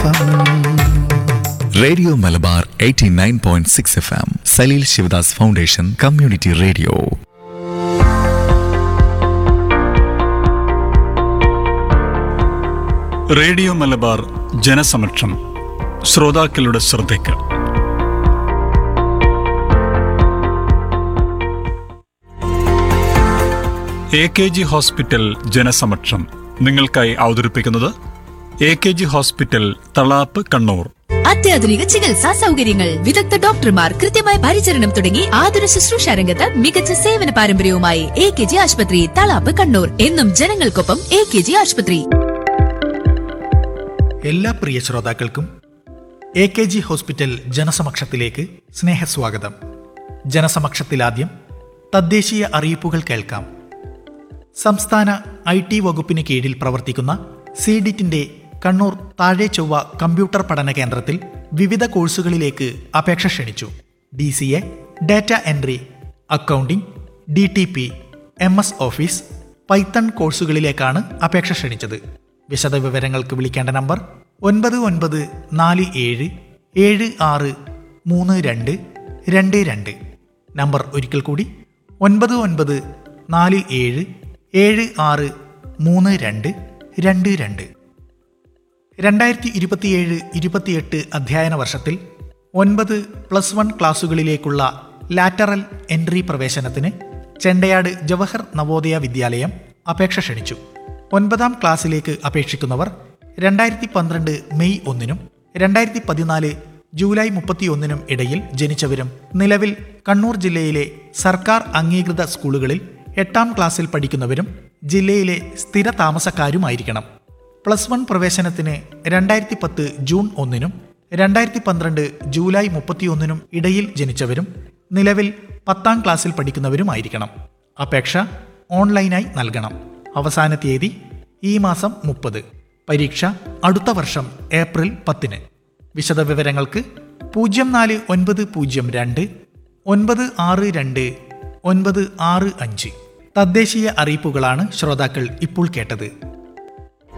F radio Malabar 89.6 F M Saleel Sivadas foundation community radio radio Malabar ജനസമക്ഷം ശ്രോതാക്കളുടെ ശ്രദ്ധയ്ക്ക് എ കെ ജി ഹോസ്പിറ്റൽ ജനസമക്ഷം നിങ്ങൾക്കായി അവതരിപ്പിക്കുന്നത് A K G hospital Thalap Kannur അത്യാധുനിക ചികിത്സാ സൗകര്യങ്ങൾ വിദഗ്ധ ഡോക്ടർമാർ കൃത്യമായ പരിചരണം തുടങ്ങി ആതുര ശുശ്രൂഷ രംഗത്ത് മികച്ച സേവന പാരമ്പര്യവുമായി എ കെ ജി ആശുപത്രി തളാപ്പ് കണ്ണൂർ എന്നും ജനങ്ങൾക്കൊപ്പം എ കെ ജി ആശുപത്രി എല്ലാ പ്രിയ ശ്രോതാക്കൾക്കും എ കെ ജി ഹോസ്പിറ്റൽ ജനസമക്ഷത്തിലേക്ക് സ്നേഹസ്വാഗതം ജനസമക്ഷത്തിലാദ്യം തദ്ദേശീയ അറിയിപ്പുകൾ കേൾക്കാം സംസ്ഥാന ഐ ടി വകുപ്പിന് കീഴിൽ പ്രവർത്തിക്കുന്ന സീഡിറ്റിന്റെ കണ്ണൂർ താഴെ ചൊവ്വ കമ്പ്യൂട്ടർ പഠന കേന്ദ്രത്തിൽ വിവിധ കോഴ്സുകളിലേക്ക് അപേക്ഷ ക്ഷണിച്ചു D C A data entry accounting D T P M S office python കോഴ്സുകളിലേക്കാണ് അപേക്ഷ ക്ഷണിച്ചത് വിശദവിവരങ്ങൾക്ക് വിളിക്കേണ്ട നമ്പർ ഒൻപത് ഒൻപത് നാല് ഏഴ് ഏഴ് ആറ് മൂന്ന് രണ്ട് രണ്ട് രണ്ട് നമ്പർ ഒരിക്കൽ കൂടി ഒൻപത് ഒൻപത് നാല് ഏഴ് ഏഴ് ആറ് മൂന്ന് രണ്ട് രണ്ട് രണ്ട് രണ്ടായിരത്തി ഇരുപത്തിയേഴ് ഇരുപത്തിയെട്ട് അധ്യയന വർഷത്തിൽ ഒൻപത് പ്ലസ് വൺ ക്ലാസുകളിലേക്കുള്ള ലാറ്ററൽ എൻട്രി പ്രവേശനത്തിന് ചെണ്ടയാട് ജവഹർ നവോദയ വിദ്യാലയം അപേക്ഷ ക്ഷണിച്ചു ഒൻപതാം ക്ലാസ്സിലേക്ക് അപേക്ഷിക്കുന്നവർ രണ്ടായിരത്തി പന്ത്രണ്ട് മെയ് ഒന്നിനും രണ്ടായിരത്തി പതിനാല് ജൂലൈ മുപ്പത്തിയൊന്നിനും ഇടയിൽ ജനിച്ചവരും നിലവിൽ കണ്ണൂർ ജില്ലയിലെ സർക്കാർ അംഗീകൃത സ്കൂളുകളിൽ എട്ടാം ക്ലാസ്സിൽ പഠിക്കുന്നവരും ജില്ലയിലെ സ്ഥിര താമസക്കാരുമായിരിക്കണം പ്ലസ് വൺ പ്രവേശനത്തിന് രണ്ടായിരത്തി പത്ത് ജൂൺ ഒന്നിനും രണ്ടായിരത്തി പന്ത്രണ്ട് ജൂലൈ മുപ്പത്തിയൊന്നിനും ഇടയിൽ ജനിച്ചവരും നിലവിൽ പത്താം ക്ലാസ്സിൽ പഠിക്കുന്നവരുമായിരിക്കണം അപേക്ഷ ഓൺലൈനായി നൽകണം അവസാന തീയതി ഈ മാസം മുപ്പത് പരീക്ഷ അടുത്ത വർഷം ഏപ്രിൽ പത്തിന് വിശദവിവരങ്ങൾക്ക് പൂജ്യം നാല് ഒൻപത് പൂജ്യം രണ്ട് ഒൻപത് ആറ് രണ്ട് ഒൻപത് ആറ് അഞ്ച് തദ്ദേശീയ അറിയിപ്പുകളാണ് ശ്രോതാക്കൾ ഇപ്പോൾ കേട്ടത്